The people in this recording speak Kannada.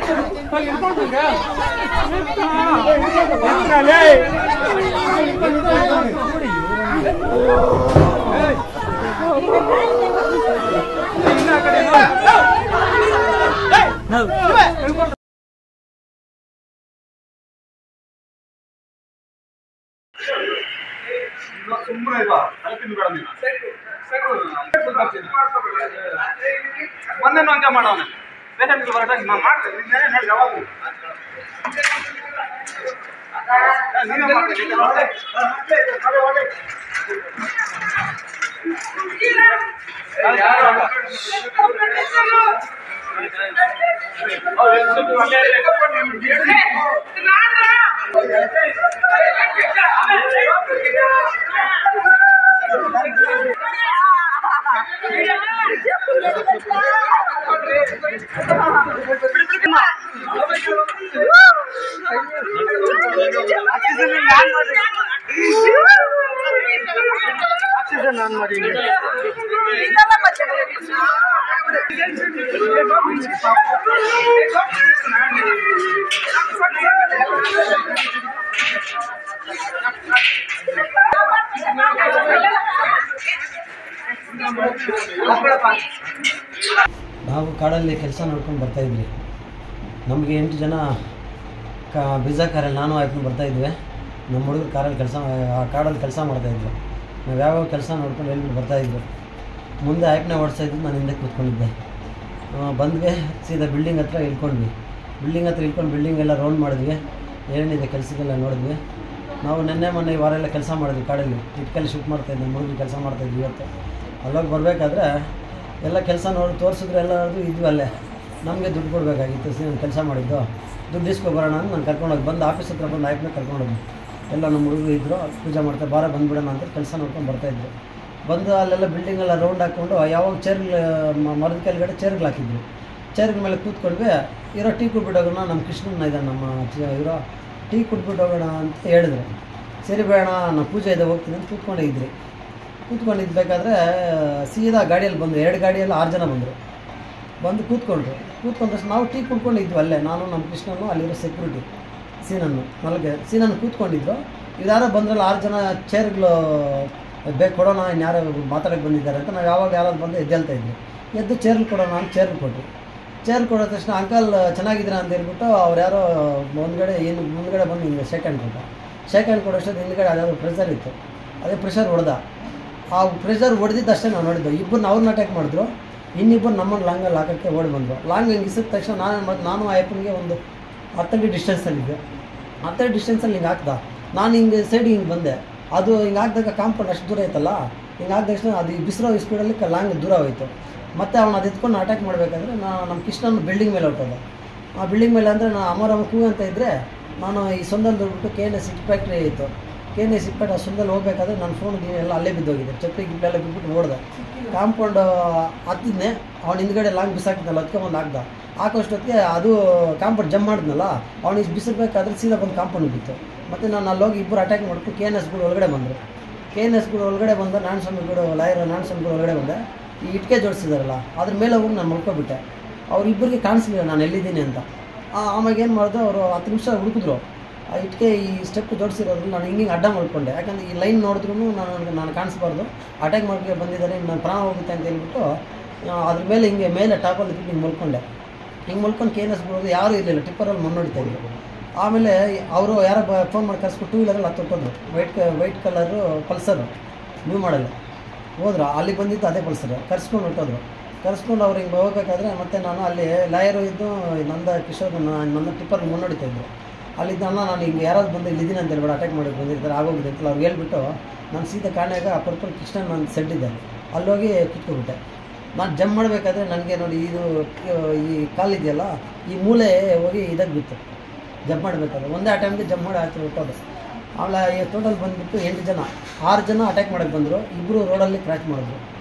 ಸುಮ್ಮನೆ ಇಲ್ವಾ ಅಲ್ಲಿ ತಿನ್ಬೇಡ ನೀನು ಒಂದೇನು ಹಂಗೆ ಮಾಡೋಣ ಪೇಷಂಟ್ಗೆ ಬರೋದಾಗ ನಾನು ಮಾಡ್ತೇನೆ ನೀನೇ ಹೇಳಿ ಯಾವಾಗ ನೀನೇ ಮಾಡ್ತೀನಿ ನಾವು ಕಾಡಲ್ಲಿ ಕೆಲಸ ನೋಡ್ಕೊಂಡು ಬರ್ತಾಯಿದ್ವಿ ನಮಗೆ ಎಂಟು ಜನ ಕಾ ಬಿಜಾ ಕಾರಲ್ಲಿ ನಾನು ಆಯ್ತು ಬರ್ತಾಯಿದ್ವಿ ನಮ್ಮ ಹುಡುಗರು ಕಾರಲ್ಲಿ ಕೆಲಸ ಆ ಕಾಡಲ್ಲಿ ಕೆಲಸ ಮಾಡ್ತಾಯಿದ್ವಿ ನಾವು ಯಾವ್ಯಾವ ಕೆಲಸ ನೋಡ್ಕೊಂಡು ಹೇಳ್ಬಿಟ್ಟು ಬರ್ತಾಯಿದ್ವಿ ಮುಂದೆ ಆಯ್ಪನೆ ಓಡಿಸ್ತಾ ಇದ್ದು ನಾನು ಹಿಂದೆ ಕೂತ್ಕೊಂಡಿದ್ದೆ ಆ, ಬಂದ್ವಿ ಸೀದಾ ಬಿಲ್ಡಿಂಗ್ ಹತ್ರ ಇಳ್ಕೊಂಡ್ವಿ ಬಿಲ್ಡಿಂಗ್ ಹತ್ರ ಇಳ್ಕೊಂಡು ಬಿಲ್ಡಿಂಗ್ ಎಲ್ಲ ರೌಂಡ್ ಮಾಡಿದ್ವಿ ಏನೇನಿದೆ ಕೆಲಸಕ್ಕೆಲ್ಲ ನೋಡಿದ್ವಿ ನಾವು ನಿನ್ನೆ ಮೊನ್ನೆ ಈ ವಾರ ಎಲ್ಲ ಕೆಲಸ ಮಾಡಿದ್ವಿ ಕಾಡಲ್ಲಿ ಇಟ್ಕಲ್ಲಿ ಶೂಟ್ ಮಾಡ್ತಾಯಿದ್ವಿ ನಮ್ಮ ಹುಡುಗರು ಕೆಲಸ ಮಾಡ್ತಾಯಿದ್ವಿ ಇವತ್ತು ಅಲ್ಲೋಗಿ ಬರಬೇಕಾದ್ರೆ ಎಲ್ಲ ಕೆಲಸ ನೋಡಿ ತೋರಿಸಿದ್ರೆ ಎಲ್ಲರದು ಇದ್ವಿ ಅಲ್ಲೇ ನಮಗೆ ದುಡ್ಡು ಕೊಡಬೇಕಾಗಿತ್ತು ಸಿ ನಾನು ಕೆಲಸ ಮಾಡಿದ್ದು ದುಡ್ಡು ಇಸ್ಕೊ ಬರೋಣ ಅಂತ ನಾನು ಕರ್ಕೊಂಡೋಗಿ ಬಂದು ಆಫೀಸ್ ಹತ್ರ ಬಂದು ಆಯ್ಪನ್ನ ಕರ್ಕೊಂಡೋಗಿ ಎಲ್ಲ ನಮ್ಮ ಹುಡುಗರು ಇದ್ದರು ಪೂಜೆ ಮಾಡ್ತಾರೆ ಬಾರ ಬಂದ್ಬಿಡೋಣ ಅಂತ ಕೆಲಸ ನೋಡ್ಕೊಂಡು ಬರ್ತಾಯಿದ್ರು ಬಂದು ಅಲ್ಲೆಲ್ಲ ಬಿಲ್ಡಿಂಗ್ ಎಲ್ಲ ರೌಂಡ್ ಹಾಕ್ಕೊಂಡು ಯಾವಾಗ ಚೇರ್ಗಳು ಮರದ ಕೆಳಗಡೆ ಚೇರ್ಗಳು ಹಾಕಿದ್ರು ಚೇರ್ಗಳ ಮೇಲೆ ಕೂತ್ಕೊಂಡ್ವಿ ಇರೋ ಟೀ ಕುಟ್ಬಿಟ್ಟೋಗೋಣ ನಮ್ಮ ಕೃಷ್ಣನ ಇದ್ದಾನೆ ನಮ್ಮ ಚ- ಇರೋ ಟೀ ಕುಟ್ಬಿಟ್ಟು ಹೋಗೋಣ ಅಂತ ಹೇಳಿದ್ರು ಸರಿ ಬೇಡ ನಾನು ಪೂಜೆ ಇದೆ ಹೋಗ್ತೀನಿ ಅಂತ ಕೂತ್ಕೊಂಡೇ ಇದ್ರಿ ಕೂತ್ಕೊಂಡಿದ್ಬೇಕಾದ್ರೆ ಸೀದಾ ಗಾಡಿಯಲ್ಲಿ ಬಂದರು ಎರಡು ಗಾಡಿಯಲ್ಲಿ ಆರು ಜನ ಬಂದರು ಬಂದು ಕೂತ್ಕೊಂಡ್ರು ಕೂತ್ಕೊಂಡ ತಕ್ಷಣ ನಾವು ಟೀ ಕುಡ್ಕೊಂಡು ಇದ್ವಿ ಅಲ್ಲೇ ನಾನು ನಮ್ಮ ಕೃಷ್ಣನು ಅಲ್ಲಿರೋ ಸೆಕ್ಯೂರಿಟಿ ಸೀನನ್ನು ನಲ್ಗೆ ಸೀನನ್ನು ಕೂತ್ಕೊಂಡಿದ್ರು ಇವ್ರು ಬಂದ್ರಲ್ಲ ಆರು ಜನ ಚೇರ್ಗಳು ಬೇಕು ಕೊಡೋಣ ಇನ್ಯಾರೋ ಮಾತಾಡೋಕ್ಕೆ ಬಂದಿದ್ದಾರೆ ಅಂತ ನಾವು ಯಾವಾಗ ಯಾರಾದ್ರು ಬಂದು ಎದ್ದೇಳ್ತಾ ಇದ್ವಿ ಎದ್ದು ಚೇರ್ಗಳು ಕೊಡೋಣ ಅಂತ ಚೇರ್ಗಳು ಕೊಟ್ವಿ ಚೇರ್ ಕೊಡೋ ತಕ್ಷಣ ಅಂಕಲ್ ಚೆನ್ನಾಗಿದ್ದೀರಾ ಅಂತ ಹೇಳ್ಬಿಟ್ಟು ಅವ್ರು ಯಾರೋ ಮುಂದ್ಗಡೆ ಏನು ಮುಂದ್ಗಡೆ ಬಂದು ಹಿಂಗೆ ಶೇಕ್ ಹ್ಯಾಂಡ್ ಕೊಟ್ಟ ಶೇಕ್ ಹ್ಯಾಂಡ್ ಕೊಡೋಷ್ಟೊತ್ತು ಹಿಂದ್ಗಡೆ ಅದ್ಯಾವುದೋ ಪ್ರೆಷರ್ ಇತ್ತು ಅದೇ ಪ್ರೆಷರ್ ಹೊಡೆದ ಆ ಪ್ರೆಷರ್ ಹೊಡೆದಿದ್ದಷ್ಟೇ ನಾವು ನೋಡಿದ್ದು ಇಬ್ಬರನ್ನ ಅವ್ರನ್ನ ಅಟ್ಯಾಕ್ ಮಾಡಿದ್ರು ಇನ್ನಿಬ್ಬರು ನಮ್ಮನ್ನು ಲಾಂಗಲ್ಲಿ ಹಾಕೋಕ್ಕೆ ಓಡಿ ಬಂದರು ಲಾಂಗ್ ಹಿಂಗೆ ಇಸಿದ ತಕ್ಷಣ ನಾನು ಮತ್ತು ನಾನು ಆಯಪ್ಪನಿಗೆ ಒಂದು ಹತ್ತಡಿ ಡಿಸ್ಟೆನ್ಸಲ್ಲಿದ್ದೆ ಹತ್ತಡಿ ಡಿಸ್ಟೆನ್ಸಲ್ಲಿ ಹಿಂಗೆ ಹಾಕ್ದ ನಾನು ಹಿಂಗೆ ಸೈಡ್ ಹಿಂಗೆ ಬಂದೆ ಅದು ಹಿಂಗೆ ಹಾಕಿದಾಗ ಕಾಂಪೌಂಡ್ ಅಷ್ಟು ದೂರ ಐತಲ್ಲ ಹಿಂಗೆ ಹಾಕಿದ ತಕ್ಷಣ ಅದು ಬಿಸಿರೋ ಸ್ಪೀಡಲ್ಲಿ ಲಾಂಗ್ ದೂರ ಹೋಯ್ತು ಮತ್ತೆ ಅವ್ನು ಅದು ಎತ್ಕೊಂಡು ಅಟ್ಯಾಕ್ ಮಾಡಬೇಕಾದ್ರೆ ನಾ ನಮ್ಮ ಕೃಷ್ಣನ ಬಿಲ್ಡಿಂಗ್ ಮೇಲೆ ಹೊಟ್ಟೋದ ಆ ಬಿಲ್ಡಿಂಗ್ ಮೇಲೆ ಅಂದರೆ ನಾನು ಅಮರಮ್ಮ ಕೂ ಅಂತ ಇದ್ದರೆ ನಾನು ಈ ಸೊಂದಲ್ಲಿ ದುಡ್ಬಿಟ್ಟು ಕೆ ಎನ್ ಎಸ್ ಇಟ್ ಫ್ಯಾಕ್ಟ್ರಿ ಇತ್ತು ಕೆ ಎನ್ ಎಸ್ ಇಟ್ ಫ್ಯಾಕ್ಟ್ರಿ ಆ ಸೊಂದಲ್ಲಿ ಹೋಗ್ಬೇಕಾದ್ರೆ ನನ್ನ ಫೋನ್ ಎಲ್ಲ ಅಲ್ಲೇ ಬಿದ್ದೋಗಿದೆ ಚಪ್ಪಲಿ ಗಿಪ್ಪಲೆಲ್ಲ ಬಿಟ್ಬಿಟ್ಟು ಓಡ್ದೆ ಕಾಂಪೌಂಡ್ ಹತ್ತಿದ್ನೆ ಅವ್ನು ಹಿಂದ್ಗಡೆ ಲಾಂಗ್ ಬಿಸಾಕಿದ್ನಲ್ಲ ಹತ್ಕೊಂಬಂದು ಹಾಕ್ದ ಹಾಕೋಷ್ಟೊತ್ತಿಗೆ ಅದು ಕಾಂಪೌಂಡ್ ಜಂಪ್ ಮಾಡಿದ್ನಲ್ಲ ಅವ್ನಿಗೆ ಬಿಸಿರ್ಬೇಕಾದ್ರೆ ಸೀದಾ ಬಂದು ಕಾಂಪೌಂಡ್ ಬಿತ್ತು ಮತ್ತು ನಾನು ಅಲ್ಲೋಗಿ ಇಬ್ಬರು ಅಟ್ಯಾಕ್ ಮಾಡ್ಬಿಟ್ಟು ಕೆ ಎನ್ ಎಸ್ಗಳು ಒಳಗಡೆ ಬಂದರು ಕೆ ಎನ್ ಎಸ್ಗಳು ಒಳಗಡೆ ಬಂದ ನಾನ್ ಸ್ವಾಮಿಗಳು ಲಾಯರ್ ನಾನ್ ಸ್ವಾಮಿಗಳು ಒಳಗಡೆ ಬಂದೆ ಈ ಇಟ್ಕೆ ಜೋಡಿಸಿದಾರಲ್ಲ ಅದ್ರ ಮೇಲೆ ಹೋಗಿ ನಾನು ಮಲ್ಕೊಬಿಟ್ಟೆ ಅವ್ರಿಬ್ಬರಿಗೆ ಕಾಣಿಸ್ಲಿಲ್ಲ ನಾನು ಎಲ್ಲಿದ್ದೀನಿ ಅಂತ ಆ- ಆಮೇಲೆ ಏನು ಮಾಡಿದ್ರು ಅವರು ಹತ್ತು ನಿಮಿಷ ಹುಡುಕಿದ್ರು ಆ ಇಟ್ಕೆ ಈ ಸ್ಟೆಪ್ ಜೋಡಿಸಿರೋದ್ರಿಂದ ನಾನು ಹಿಂಗೆ ಅಡ್ಡ ಮಾಡ್ಕೊಂಡೆ ಯಾಕಂದ್ರೆ ಈ ಲೈನ್ ನೋಡಿದ್ರು ನಾನು ನಾನು ಕಾಣಿಸ್ಬಾರ್ದು ಅಟ್ಯಾಕ್ ಮಾಡೋಕ್ಕೆ ಬಂದಿದ್ದಾರೆ ನಾನು ಪ್ರಾಣ ಹೋಗುತ್ತೆ ಅಂತ ಹೇಳ್ಬಿಟ್ಟು ಆ, ಅದ್ರ ಮೇಲೆ ಹಿಂಗೆ ಮೇಲೆ ಟಾಪಲ್ಲಿ ಇಟ್ಬಿಟ್ಟು ಹಿಂಗೆ ಮಲ್ಕೊಂಡೆ ಹಿಂಗೆ ಮಲ್ಕೊಂಡು ಕೆ ಎನ್ ಎಸ್ ಬಿಡೋದು ಯಾರೂ ಇರಲಿಲ್ಲ ಟಿಪ್ಪರಲ್ಲಿ ಮುನ್ನೋಡಿತಾ ಇದ್ರು ಆಮೇಲೆ ಅವರು ಯಾರೋ ಫೋನ್ ಮಾಡಿ ಕರ್ಸ್ಬಿಟ್ಟು ಟೂ ವೀಲರಲ್ಲಿ ಹತ್ತು ಹೊಟ್ಟೋದ್ರು white white colour Pulsar new ಮಾಡಲ್ಲ ಹೋದ್ರು ಅಲ್ಲಿ ಬಂದಿದ್ದು ಅದೇ ಪಲ್ಸರ್ ಕರ್ಸ್ಕೊಂಡು ಹೊಟ್ಟೋದ್ರು ಕರ್ಸ್ಕೊಂಡು ಅವ್ರು ಹಿಂಗೆ ಹೋಗ್ಬೇಕಾದ್ರೆ ಮತ್ತೆ ನಾನು ಅಲ್ಲಿ ಲಾಯರು ಇದ್ದು ನಂದ ಕಿಶೋರ್ ನ- ನನ್ನ ಟಿಪ್ಪರ್ ಮುನ್ನೋಡಿತಾ ಇದ್ರು ಅಲ್ಲಿದ್ದ ಅಣ್ಣ ನಾನು ಹಿಂಗೆ ಯಾರಾದ್ರು ಬಂದು ಇಲ್ಲಿದ್ದೀನಿ ಅಂತ ಹೇಳ್ಬಿಟ್ಟು ಅಟ್ಯಾಕ್ ಮಾಡಿ ಬಂದಿರ್ತಾರೆ ಆಗೋಗಿದೆ ಅಂತ ಅವ್ರು ಹೇಳ್ಬಿಟ್ಟು ನಾನು ಸೀದಾ ಕಾಣೆಯಾಗ ಆ ಪರ್ಪಲ್ ಕೃಷ್ಣ ನನ್ನ ಸೆಡ್ ಇದೆ ಅಲ್ಲೋಗಿ ಕಿತ್ಕೊಬಿಟ್ಟೆ ನಾನು ಜಂಪ್ ಮಾಡಬೇಕಾದ್ರೆ ನನಗೆ ನೋಡಿ ಇದು ಈ ಕಾಲಿದೆಯಲ್ಲ ಈ ಮೂಲೆ ಹೋಗಿ ಇದಕ್ಕೆ ಬಿತ್ತು ಜಂಪ್ ಮಾಡಬೇಕಾದ್ರೆ ಒಂದೇ ಆ ಟೈಮ್ಗೆ ಜಂಪ್ ಮಾಡಿ ಆಚೆ ಹೊಟ್ಟೋದು ಆಮೇಲೆ ಟೋಟಲ್ ಬಂದುಬಿಟ್ಟು ಎಂಟು ಜನ ಆರು ಜನ ಅಟ್ಯಾಕ್ ಮಾಡೋಕ್ಕೆ ಬಂದರು ಇಬ್ಬರು ರೋಡಲ್ಲಿ ಕ್ರ್ಯಾಚ್ ಮಾಡಿದ್ರು